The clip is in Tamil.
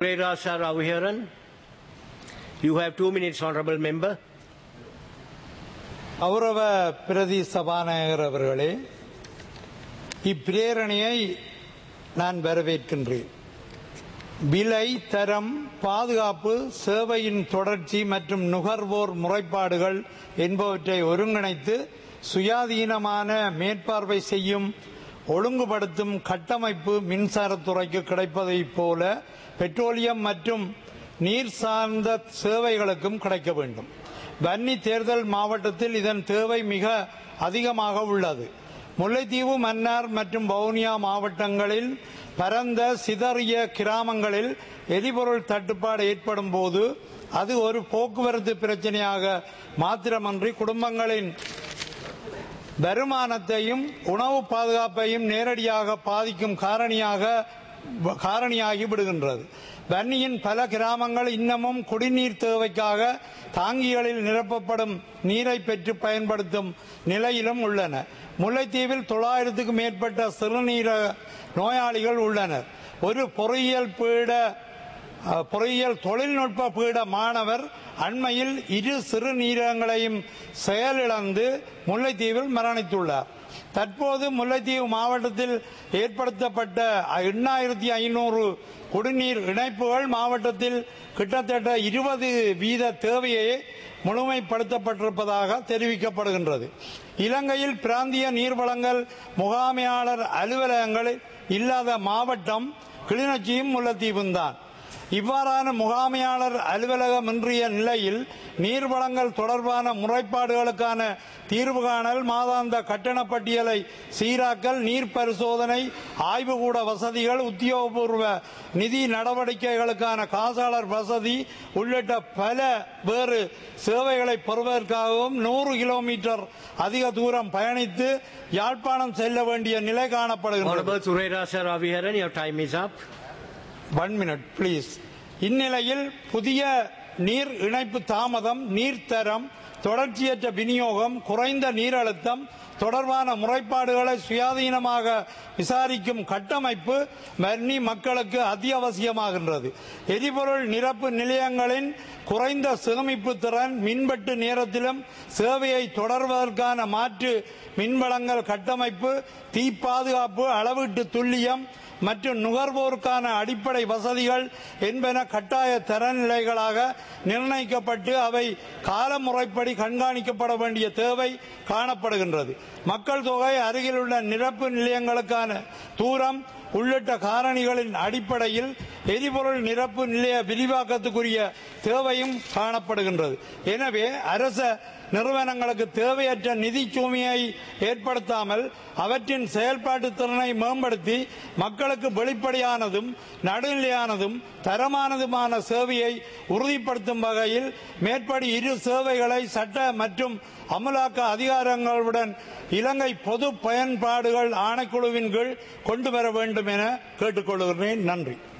Pereira Sir Raviharan. You have two minutes, Honorable Member. கௌரவ பிரதி சபாநாயகர் அவர்களே இப்பிரேரணையை நான் வரவேற்கின்றேன் விலை தரம் பாதுகாப்பு சேவையின் தொடர்ச்சி மற்றும் நுகர்வோர் முறைப்பாடுகள் என்பவற்றை ஒருங்கிணைத்து சுயாதீனமான மேற்பார்வை செய்யும் ஒழுங்குபடுத்தும் கட்டமைப்பு மின்சாரத்துறைக்கு கிடைப்பதைப் போல பெட்ரோலியம் மற்றும் நீர் சார்ந்த சேவைகளுக்கும் கிடைக்க வேண்டும் வன்னி தேர்தல் மாவட்டத்தில் இதன் தேவை மிக அதிகமாக உள்ளது முல்லைத்தீவு மன்னார் மற்றும் வவுனியா மாவட்டங்களில் பரந்த சிதறிய கிராமங்களில் எரிபொருள் தட்டுப்பாடு ஏற்படும் போது அது ஒரு போக்குவரத்து பிரச்சனையாக மாத்திரமன்றி குடும்பங்களின் வருமானத்தையும் உணவு பாதுகாப்பையும் நேரடியாக பாதிக்கும் காரணியாக காரணியாகி விடுகின்றது வன்னியின் பல கிராமங்கள் இன்னமும் குடிநீர் தேவைக்காக தாங்கிகளில் நிரப்பப்படும் நீரை பெற்று பயன்படுத்தும் நிலையிலும் உள்ளன முல்லைத்தீவில் தொள்ளாயிரத்துக்கும் மேற்பட்ட சிறுநீர நோயாளிகள் உள்ளனர் ஒரு பொறியியல் பீட அஹ், பொறியியல் தொழில்நுட்ப பீட மாணவர் அண்மையில் இரு சிறுநீரகங்களையும் செயலிழந்து முல்லைத்தீவில் மரணித்துள்ளார் தற்போது முல்லைத்தீவு மாவட்டத்தில் ஏற்படுத்தப்பட்ட எண்ணாயிரத்தி ஐநூறு குடிநீர் இணைப்புகள் மாவட்டத்தில் கிட்டத்தட்ட இருபது வீத தேவையை முழுமைப்படுத்தப்பட்டிருப்பதாக தெரிவிக்கப்படுகின்றது இலங்கையில் பிராந்திய நீர்வளங்கள் முகாமையாளர் அலுவலகங்கள் இல்லாத மாவட்டம் கிளிநொச்சியும் முல்லைத்தீவும் தான் இவ்வாறான முகாமையாளர் அலுவலகம் இன்றைய நிலையில் நீர் வளங்கள் தொடர்பான முறைப்பாடுகளுக்கான தீர்வு காணல் மாதாந்த கட்டண பட்டியலை சீராக்கல் நீர் பரிசோதனை ஆய்வுகூட வசதிகள் உத்தியோகபூர்வ நிதி நடவடிக்கைகளுக்கான காசாளர் வசதி உள்ளிட்ட பல வேறு சேவைகளை பெறுவதற்காகவும் நூறு கிலோமீட்டர் அதிக தூரம் பயணித்து யாழ்ப்பாணம் செல்ல வேண்டிய நிலை காணப்படுகிறது Honorable Pereira Sir Raviharan, your time is up. One minute please இந்நிலையில் புதிய நீர் இணைப்பு தாமதம் நீர்த்தரம் தொடர்ச்சியற்ற விநியோகம் குறைந்த நீர் அழுத்தம் தொடர்பான முறைப்பாடுகளை சுயாதீனமாக விசாரிக்கும் கட்டமைப்பு வன்னி மக்களுக்கு அத்தியாவசியமாகின்றது எரிபொருள் நிரப்பு நிலையங்களின் குறைந்த சேமிப்பு திறன் மின்வெட்டு நேரத்திலும் சேவையை தொடர்வதற்கான மாற்று மின்வளங்கள் கட்டமைப்பு தீ பாதுகாப்பு அளவீட்டு துல்லியம் மற்றும் நுகர்வோருக்கான அடிப்படை வசதிகள் என்பன கட்டாய தரநிலைகளாக நிர்ணயிக்கப்பட்டு அவை காலமுறைப்படி கண்காணிக்கப்பட வேண்டிய தேவை காணப்படுகின்றது மக்கள் தொகை அருகிலுள்ள நிரப்பு நிலையங்களுக்கான தூரம் உள்ளிட்ட காரணிகளின் அடிப்படையில் எரிபொருள் நிரப்பு நிலைய விரிவாக்கத்துக்குரிய தேவையும் காணப்படுகின்றது எனவே அரச நிறுவனங்களுக்கு தேவையற்ற நிதி சுமையை ஏற்படுத்தாமல் அவற்றின் செயல்பாட்டு திறனை மேம்படுத்தி மக்களுக்கு வெளிப்படையானதும் நடுநிலையானதும் தரமானதுமான சேவையை உறுதிப்படுத்தும் வகையில் மேற்படி இரு சேவைகளை சட்ட மற்றும் அமலாக்க அதிகாரங்களுடன் இலங்கை பொது பயன்பாடுகள் ஆணைக்குழுவின் கீழ் கொண்டு வர வேண்டும் என கேட்டுக்கொள்கிறேன் நன்றி